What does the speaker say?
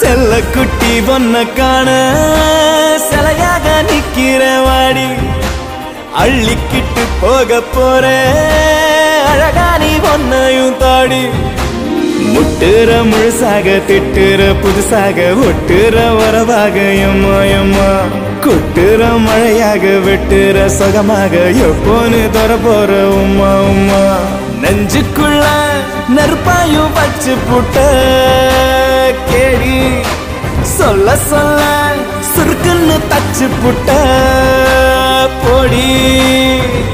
செல்ல குட்டி பொண்ண காண சிலையாக நிக்கிற வாடி அள்ளிக்கிட்டு போக போற அழகா நீ பொண்ணையும் தாடி முட்டுற முழுசாக திட்டுற புதுசாக ஒட்டுற உறவாக எம்மா எம்மா கொட்டுற மழையாக வெட்டுற சுகமாக எப்போன்னு தர போற உம்மா உம்மா நெஞ்சுக்குள்ள நெருப்பாயும் வச்சு புட்ட கேடி சொல்ல சொல்ல சுருக்குன்னு தச்சு புட்ட போடி